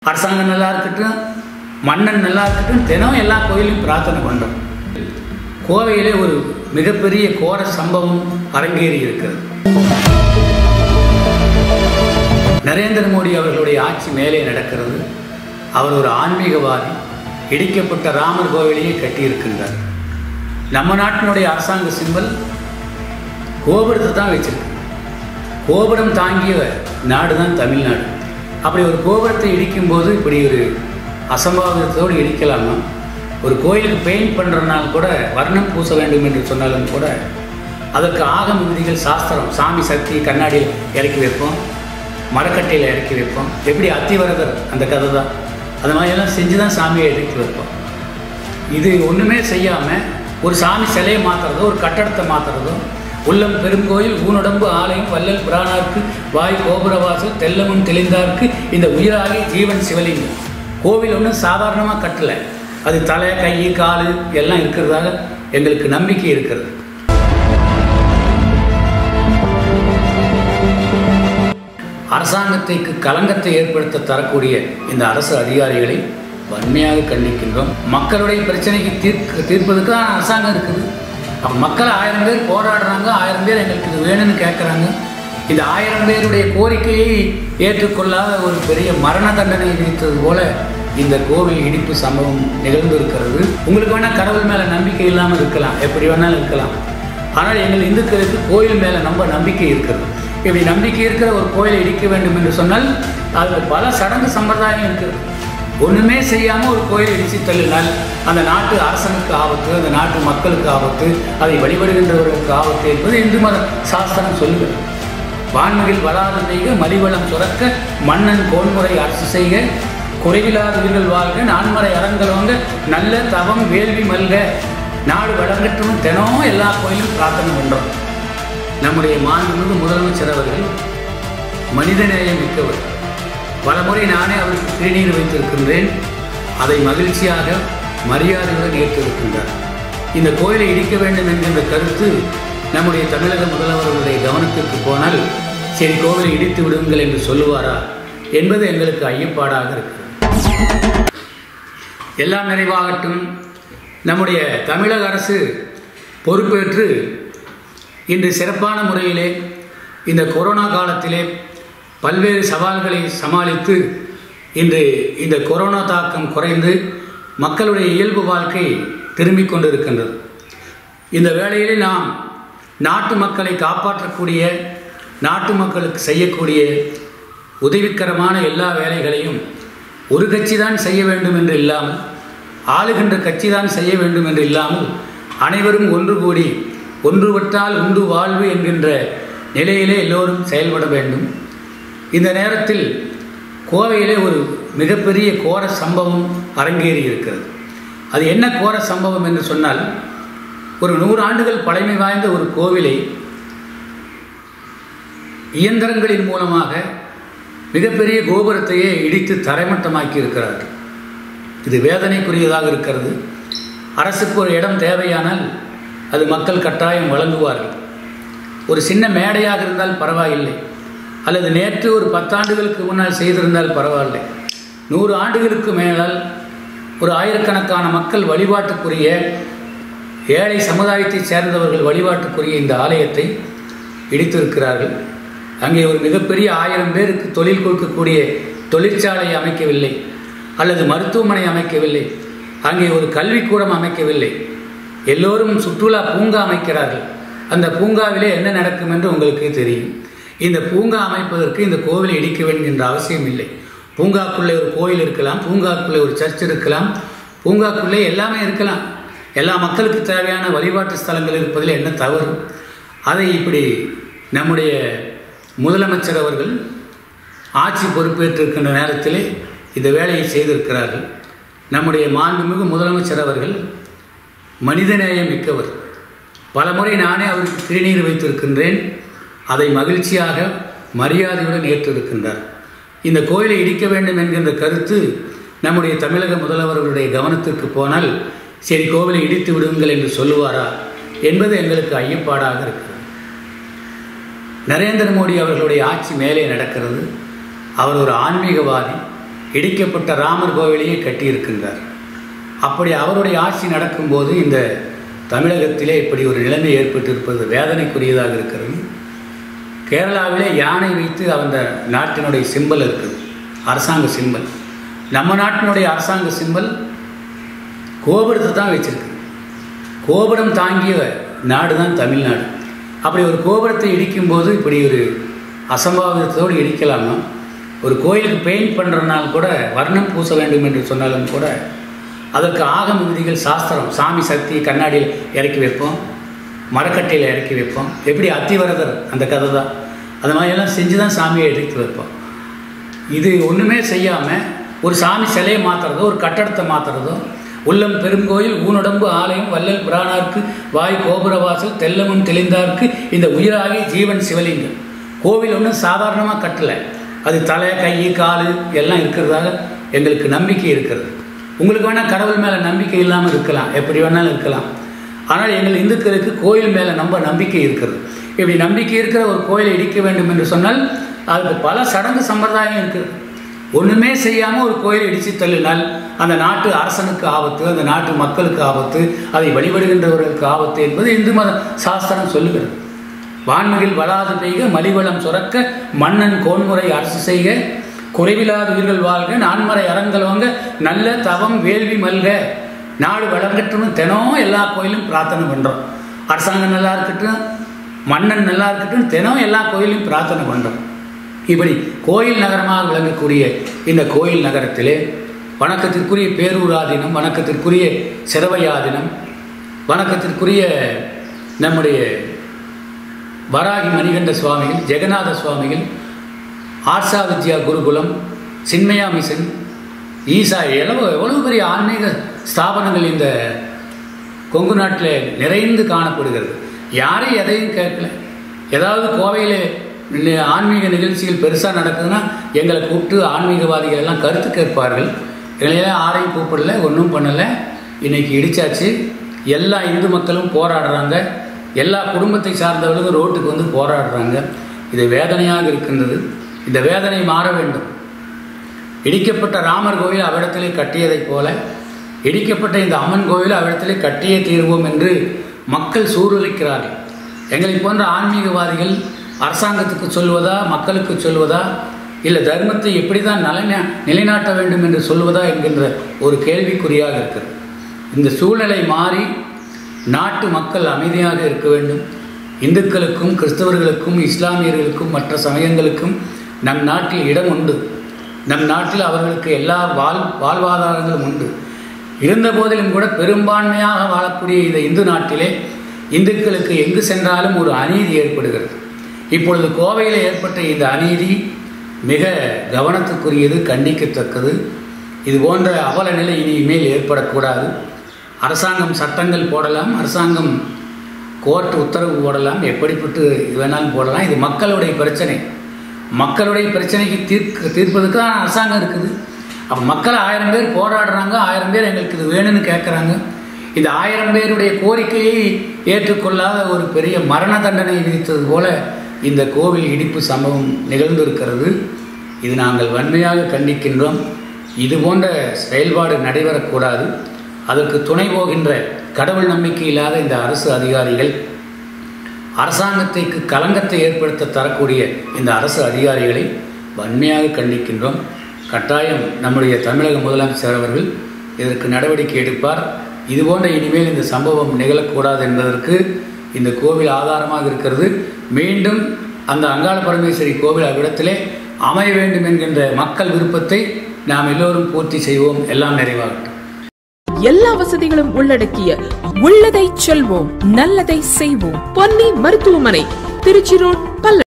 அரசாங்கம் நல்லா இருக்கட்டும் மன்னன் நல்லா இருக்கட்டும் தினம் எல்லா கோயிலையும் பிரார்த்தனை பண்ணுறோம் கோவையிலே ஒரு மிகப்பெரிய கோர சம்பவம் அரங்கேறி இருக்கிறது நரேந்திர மோடி அவர்களுடைய ஆட்சி மேலே நடக்கிறது அவர் ஒரு ஆன்மீகவாதி இடிக்கப்பட்ட ராமர் கோவிலையே கட்டியிருக்கின்றார் நம்ம நாட்டினுடைய அரசாங்க சிம்பல் கோபுரத்தை தான் வச்சிருக்கு கோபுரம் தாங்கிய நாடு தான் தமிழ்நாடு அப்படி ஒரு கோபுரத்தை இடிக்கும்போது இப்படி ஒரு அசம்பாவிதத்தோடு இடிக்கலாமா ஒரு கோயிலுக்கு பெயிண்ட் பண்ணுறதுனால கூட வர்ணம் பூச வேண்டும் என்று சொன்னாலும் கூட அதற்கு ஆகம விதிகள் சாஸ்திரம் சாமி சக்தி கண்ணாடியில் இறக்கி வைப்போம் மரக்கட்டையில் இறக்கி வைப்போம் எப்படி அத்திவரதர் அந்த கதை தான் அது மாதிரியெல்லாம் செஞ்சு தான் சாமியை இறக்கி வைப்போம் இது ஒன்றுமே செய்யாமல் ஒரு சாமி சிலையை மாற்றுறதோ ஒரு கட்டடத்தை மாற்றுறதோ உள்ளம் பெருங்கோயில் ஊனுடம்பு ஆலயம் வள்ளல் பிரானார்க்கு வாய் கோபுரவாசல் தெல்லமும் தெளிந்தார்க்கு இந்த உயிராகி ஜீவன் சிவலிங்கம் கோவில் ஒன்றும் சாதாரணமாக கட்டலை அது தலை கை கால் எல்லாம் இருக்கிறதாக எங்களுக்கு நம்பிக்கை இருக்கிறது அரசாங்கத்திற்கு களங்கத்தை ஏற்படுத்த தரக்கூடிய இந்த அரசு அதிகாரிகளை வன்மையாக கண்டிக்கின்றோம் மக்களுடைய பிரச்சனைக்கு தீர்க்க தீர்ப்பதற்கு தான் அரசாங்கம் இருக்குது அப்ப மக்கள் ஆயிரம் பேர் போராடுறாங்க ஆயிரம் பேர் எங்களுக்கு இது வேணும்னு கேட்குறாங்க இந்த ஆயிரம் பேருடைய கோரிக்கையை ஏற்றுக்கொள்ளாத ஒரு பெரிய மரண தண்டனை விதித்தது போல இந்த கோவில் இடிப்பு சம்பவம் நிகழ்ந்திருக்கிறது உங்களுக்கு வேணால் கடவுள் மேலே நம்பிக்கை இல்லாமல் இருக்கலாம் எப்படி வேணாலும் இருக்கலாம் ஆனால் எங்கள் இந்துக்களுக்கு கோயில் மேலே நம்ம நம்பிக்கை இருக்கிறது இப்படி நம்பிக்கை இருக்கிற ஒரு கோயிலை இடிக்க வேண்டும் என்று சொன்னால் அதில் பல சடங்கு சம்பிரதாயம் இருக்குது ஒன்றுமே செய்யாமல் ஒரு கோயில் இடித்து தள்ளினால் அந்த நாட்டு அரசனுக்கு ஆபத்து அந்த நாட்டு மக்களுக்கு ஆபத்து அதை வழிபடுகின்றவர்களுக்கு ஆபத்து என்பது இந்து மத சாஸ்திரம் சொல்லுகிறது வான்மிகில் வளாத செய்க மலிவளம் சுரக்க மன்னன் கோன்முறை அரசு செய்க குறைவில்லாத உயிர்கள் வாழ்க நான்மறை அறங்கள் வாங்க நல்ல தவம் வேள்வி மல்க நாடு வளங்கட்டும் தினம் எல்லா கோயிலும் பிரார்த்தனை பண்ணுறோம் நம்முடைய மாண்புமிகு முதலமைச்சர் அவர்கள் மனிதநேயம் மிக்கவர் பலமுறை நானே அவருக்கு திருநீர் வைத்திருக்கின்றேன் அதை மகிழ்ச்சியாக மரியாதையுடன் ஏற்றிருக்கின்றார் இந்த கோயிலை இடிக்க வேண்டும் என்கின்ற கருத்து நம்முடைய தமிழக முதல்வர்களுடைய கவனத்திற்கு போனால் சரி கோவிலை இடித்து விடுங்கள் என்று சொல்லுவாரா என்பது எங்களுக்கு ஐயப்பாடாக இருக்கிறது எல்லாம் நிறைவாகட்டும் நம்முடைய தமிழக அரசு பொறுப்பேற்று இன்று சிறப்பான முறையிலே இந்த கொரோனா காலத்திலே பல்வேறு சவால்களை சமாளித்து இன்று இந்த கொரோனா தாக்கம் குறைந்து மக்களுடைய இயல்பு வாழ்க்கை திரும்பிக் கொண்டிருக்கின்றது இந்த வேளையிலே நாம் நாட்டு மக்களை காப்பாற்றக்கூடிய நாட்டு மக்களுக்கு செய்யக்கூடிய உதவிக்கரமான எல்லா வேலைகளையும் ஒரு கட்சி தான் செய்ய வேண்டும் என்று இல்லாமல் ஆளுகின்ற கட்சி தான் செய்ய வேண்டும் என்று இல்லாமல் அனைவரும் ஒன்று கூடி ஒன்றுபட்டால் உண்டு வாழ்வு என்கின்ற நிலையிலே எல்லோரும் செயல்பட வேண்டும் இந்த நேரத்தில் கோவையிலே ஒரு மிகப்பெரிய கோர சம்பவம் அரங்கேறி இருக்கிறது அது என்ன கோர சம்பவம் என்று சொன்னால் ஒரு நூறு ஆண்டுகள் பழமை வாய்ந்த ஒரு கோவிலை இயந்திரங்களின் மூலமாக மிகப்பெரிய கோபுரத்தையே இடித்து தரைமட்டமாக்கி இருக்கிறார்கள் இது வேதனைக்குரியதாக இருக்கிறது அரசுக்கு ஒரு இடம் தேவையானால் அது மக்கள் கட்டாயம் வழங்குவார்கள் ஒரு சின்ன மேடையாக இருந்தால் பரவாயில்லை அல்லது நேற்று ஒரு பத்தாண்டுகளுக்கு முன்னால் செய்திருந்தால் பரவாயில்லை நூறு ஆண்டுகளுக்கு மேலால் ஒரு ஆயிரக்கணக்கான மக்கள் வழிபாட்டுக்குரிய ஏழை சமுதாயத்தைச் சேர்ந்தவர்கள் வழிபாட்டுக்குரிய இந்த ஆலயத்தை இடித்திருக்கிறார்கள் அங்கே ஒரு மிகப்பெரிய ஆயிரம் பேருக்கு தொழில் கொடுக்கக்கூடிய தொழிற்சாலை அமைக்கவில்லை அல்லது மருத்துவமனை அமைக்கவில்லை அங்கே ஒரு கல்விக்கூடம் அமைக்கவில்லை எல்லோரும் சுற்றுலா பூங்கா அமைக்கிறார்கள் அந்த பூங்காவிலே என்ன நடக்கும் என்று உங்களுக்கு தெரியும் இந்த பூங்கா அமைப்பதற்கு இந்த கோவிலை இடிக்க வேண்டும் என்ற அவசியம் இல்லை பூங்காக்குள்ளே ஒரு கோயில் இருக்கலாம் பூங்காக்குள்ளே ஒரு சர்ச் இருக்கலாம் பூங்காக்குள்ளே எல்லாமே இருக்கலாம் எல்லா மக்களுக்கு தேவையான வழிபாட்டு ஸ்தலங்கள் இருப்பதில் என்ன தவறு அதை இப்படி நம்முடைய முதலமைச்சர் அவர்கள் ஆட்சி பொறுப்பேற்றிருக்கின்ற நேரத்திலே இந்த வேலையை செய்திருக்கிறார்கள் நம்முடைய மாண்புமிகு முதலமைச்சர் அவர்கள் மனிதநேயம் மிக்கவர் பலமுறை நானே அவருக்கு திருநீர் வைத்திருக்கின்றேன் அதை மகிழ்ச்சியாக மரியாதையுடன் ஏற்றிருக்கின்றார் இந்த கோயிலை இடிக்க வேண்டும் என்கின்ற கருத்து நம்முடைய தமிழக முதல்வர்களுடைய கவனத்திற்கு போனால் சரி கோவிலை இடித்து விடுங்கள் என்று சொல்லுவாரா என்பது எங்களுக்கு ஐயப்பாடாக இருக்கிறது நரேந்திர மோடி அவர்களுடைய ஆட்சி மேலே நடக்கிறது அவர் ஒரு ஆன்மீகவாதி இடிக்கப்பட்ட ராமர் கோவிலையே கட்டியிருக்கின்றார் அப்படி அவருடைய ஆட்சி நடக்கும்போது இந்த தமிழகத்திலே இப்படி ஒரு நிலைமை ஏற்பட்டிருப்பது வேதனைக்குரியதாக இருக்கிறது கேரளாவிலே யானை வைத்து அந்த நாட்டினுடைய சிம்பல் இருக்குது அரசாங்க சிம்பல் நம்ம நாட்டினுடைய அரசாங்க சிம்பல் கோபுரத்தை தான் வச்சிருக்கு கோபுரம் தாங்கிய நாடு தான் தமிழ்நாடு அப்படி ஒரு கோபுரத்தை இடிக்கும்போது இப்படி ஒரு அசம்பாவிதத்தோடு இடிக்கலாமா ஒரு கோயிலுக்கு பெயிண்ட் பண்ணுறதுனால கூட வர்ணம் பூச வேண்டும் என்று சொன்னாலும் கூட அதற்கு ஆகம விதிகள் சாஸ்திரம் சாமி சக்தி கண்ணாடியில் இறக்கி வைப்போம் மரக்கட்டையில் இறக்கி வைப்போம் எப்படி அத்திவரதர் அந்த கதை தான் அது மாதிரியெல்லாம் செஞ்சு தான் சாமியை எடுத்து வைப்போம் இது ஒன்றுமே செய்யாமல் ஒரு சாமி சிலையை மாற்றுறதோ ஒரு கட்டடத்தை மாற்றுறதோ உள்ளம் பெருங்கோயில் ஊனுடம்பு ஆலயம் வள்ளல் பிரானார்க்கு வாய் கோபுரவாசல் தெல்லமும் தெளிந்தார்க்கு இந்த உயிராகி ஜீவன் சிவலிங்கம் கோவில் ஒன்றும் சாதாரணமாக கட்டலை அது தலை கை கால் எல்லாம் இருக்கிறதாக எங்களுக்கு நம்பிக்கை இருக்கிறது உங்களுக்கு வேணால் கடவுள் மேலே நம்பிக்கை இல்லாமல் இருக்கலாம் எப்படி வேணாலும் இருக்கலாம் ஆனால் எங்கள் இந்துக்களுக்கு கோயில் மேலே நம்ம நம்பிக்கை இருக்கிறது இப்படி நம்பிக்கை இருக்கிற ஒரு கோயிலை இடிக்க வேண்டும் என்று சொன்னால் அதுக்கு பல சடங்கு சம்பிரதாயம் இருக்குது ஒன்றுமே செய்யாமல் ஒரு கோயிலை இடித்து தள்ளினால் அந்த நாட்டு அரசனுக்கு ஆபத்து அந்த நாட்டு மக்களுக்கு ஆபத்து அதை வழிபடுகின்றவர்களுக்கு ஆபத்து என்பது இந்து மத சாஸ்திரம் சொல்லுகிறது வான்மிகில் வளாது பெய்க மலிவளம் சுரக்க மன்னன் கோன்முறை அரசு செய்க குறைவில்லாத உயிர்கள் வாழ்க நான்மறை அறங்கலவங்க நல்ல தவம் வேள்வி மல்க நாடு வளர்ந்துட்டுன்னு தினம் எல்லா கோயிலும் பிரார்த்தனை பண்ணுறோம் அரசாங்கம் நல்லா இருக்கட்டும் மன்னன் நல்லா இருக்கட்டும் தினம் எல்லா கோயிலையும் பிரார்த்தனை பண்ணுறோம் இப்படி கோயில் நகரமாக விளங்கக்கூடிய இந்த கோயில் நகரத்திலே வணக்கத்திற்குரிய பேரூராதீனம் வணக்கத்திற்குரிய சிறவையாதீனம் வணக்கத்திற்குரிய நம்முடைய வராகி மணிகண்ட சுவாமிகள் ஜெகநாத சுவாமிகள் ஆர்ஷா வித்யா குருகுலம் சின்மயா மிஷன் ஈசா எவ்வளவு எவ்வளவு பெரிய ஆன்மீக ஸ்தாபனங்கள் இந்த கொங்கு நாட்டில் நிறைந்து காணப்படுகிறது யாரும் எதையும் கேட்கல ஏதாவது கோவையில் ஆன்மீக நிகழ்ச்சிகள் பெருசாக நடக்குதுன்னா எங்களை கூப்பிட்டு ஆன்மீகவாதிகள் எல்லாம் கருத்து கேட்பார்கள் எங்களையெல்லாம் யாரையும் கூப்பிடல ஒன்றும் பண்ணலை இன்றைக்கி இடித்தாச்சு எல்லா இந்து மக்களும் போராடுறாங்க எல்லா குடும்பத்தை சார்ந்தவர்களும் ரோட்டுக்கு வந்து போராடுறாங்க இது வேதனையாக இருக்கின்றது இந்த வேதனை மாற வேண்டும் இடிக்கப்பட்ட ராமர் கோவில் அவ்விடத்திலே கட்டியதைப் போல இடிக்கப்பட்ட இந்த அம்மன் கோவில் அவ்விடத்திலே கட்டியே தீர்வோம் என்று மக்கள் சூறுரைக்கிறார்கள் எங்களை போன்ற ஆன்மீகவாதிகள் அரசாங்கத்துக்கு சொல்வதா மக்களுக்கு சொல்வதா இல்லை தர்மத்தை எப்படி தான் நலன நிலைநாட்ட வேண்டும் என்று சொல்வதா என்கின்ற ஒரு கேள்விக்குறியாக இருக்கிறது இந்த சூழ்நிலை மாறி நாட்டு மக்கள் அமைதியாக இருக்க வேண்டும் இந்துக்களுக்கும் கிறிஸ்தவர்களுக்கும் இஸ்லாமியர்களுக்கும் மற்ற சமயங்களுக்கும் நம் நாட்டில் இடம் உண்டு நம் நாட்டில் அவர்களுக்கு எல்லா வாழ் வாழ்வாதாரங்களும் உண்டு இருந்த போதிலும் கூட பெரும்பான்மையாக வாழக்கூடிய இந்த இந்து நாட்டிலே இந்துக்களுக்கு எங்கு சென்றாலும் ஒரு அநீதி ஏற்படுகிறது இப்பொழுது கோவையில் ஏற்பட்ட இந்த அநீதி மிக கவனத்துக்குரியது கண்டிக்கத்தக்கது இது போன்ற அவல நிலை இனிமேல் ஏற்படக்கூடாது அரசாங்கம் சட்டங்கள் போடலாம் அரசாங்கம் கோர்ட் உத்தரவு போடலாம் எப்படிப்பட்டு வேணாலும் போடலாம் இது மக்களுடைய பிரச்சனை மக்களுடைய பிரச்சனைக்கு தீர்க்க தீர்ப்பதுக்கு தான் அரசாங்கம் இருக்குது அப்போ மக்கள் ஆயிரம் பேர் போராடுறாங்க ஆயிரம் பேர் எங்களுக்கு இது வேணும்னு கேட்குறாங்க இந்த ஆயிரம் பேருடைய கோரிக்கையை ஏற்றுக்கொள்ளாத ஒரு பெரிய மரண தண்டனை விதித்தது போல இந்த கோவில் இடிப்பு சம்பவம் நிகழ்ந்திருக்கிறது இது நாங்கள் வன்மையாக கண்டிக்கின்றோம் இது போன்ற செயல்பாடு நடைபெறக்கூடாது அதற்கு துணை போகின்ற கடவுள் நம்பிக்கை இல்லாத இந்த அரசு அதிகாரிகள் அரசாங்கத்திற்கு களங்கத்தை ஏற்படுத்த தரக்கூடிய இந்த அரசு அதிகாரிகளை வன்மையாக கண்டிக்கின்றோம் கட்டாயம் நம்முடைய தமிழக முதலமைச்சர் அவர்கள் இதற்கு நடவடிக்கை எடுப்பார் இதுபோன்ற இனிமேல் இந்த சம்பவம் நிகழக்கூடாது என்பதற்கு இந்த கோவில் ஆதாரமாக இருக்கிறது மீண்டும் அந்த அங்காள பரமேஸ்வரி கோவில் அவ்விடத்திலே அமைய வேண்டும் என்கின்ற மக்கள் விருப்பத்தை நாம் எல்லோரும் பூர்த்தி செய்வோம் எல்லாம் நிறைவாகட்டும் எல்லா வசதிகளும் உள்ளடக்கிய உள்ளதை செல்வோம் நல்லதை செய்வோம் பொன்னி மருத்துவமனை திருச்சி ரோட் பல்ல